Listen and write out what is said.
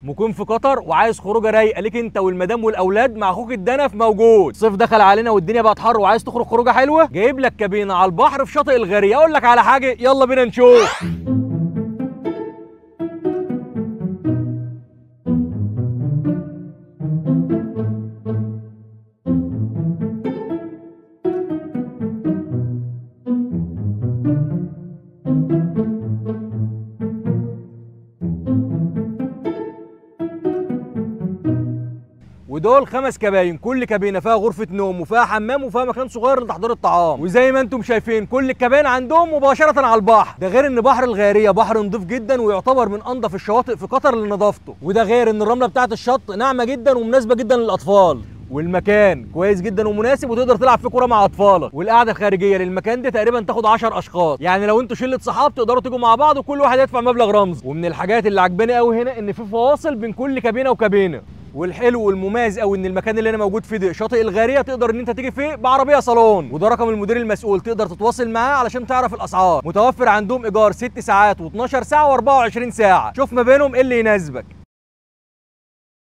مقيم في قطر وعايز خروجه رايقه ليك انت والمدام والاولاد مع اخوك الدنف موجود صيف دخل علينا والدنيا بقت حر وعايز تخرج خروجه حلوه جايب لك كابينه على البحر في شاطئ الغريه اقول لك على حاجه يلا بينا نشوف ودول خمس كباين كل كابينه فيها غرفه نوم وفيها حمام وفيها مكان صغير لتحضير الطعام وزي ما انتم شايفين كل الكباين عندهم مباشره على البحر ده غير ان بحر الغاريه بحر نظيف جدا ويعتبر من انظف الشواطئ في قطر لنظافته وده غير ان الرمله بتاعه الشط ناعمه جدا ومناسبه جدا للاطفال والمكان كويس جدا ومناسب وتقدر تلعب فيه كوره مع اطفالك والقعده الخارجيه للمكان ده تقريبا تاخد 10 اشخاص يعني لو انتوا شله صحاب تقدروا تيجوا مع بعض وكل واحد يدفع مبلغ رمزي ومن الحاجات اللي عجباني قوي هنا ان في فواصل بين كل كابينه وكابينه والحلو والمميز قوي ان المكان اللي انا موجود فيه ده شاطئ الغاريه تقدر ان انت تيجي فيه بعربيه صالون وده رقم المدير المسؤول تقدر تتواصل معاه علشان تعرف الاسعار متوفر عندهم ايجار 6 ساعات و12 ساعه و24 ساعه شوف ما بينهم ايه اللي يناسبك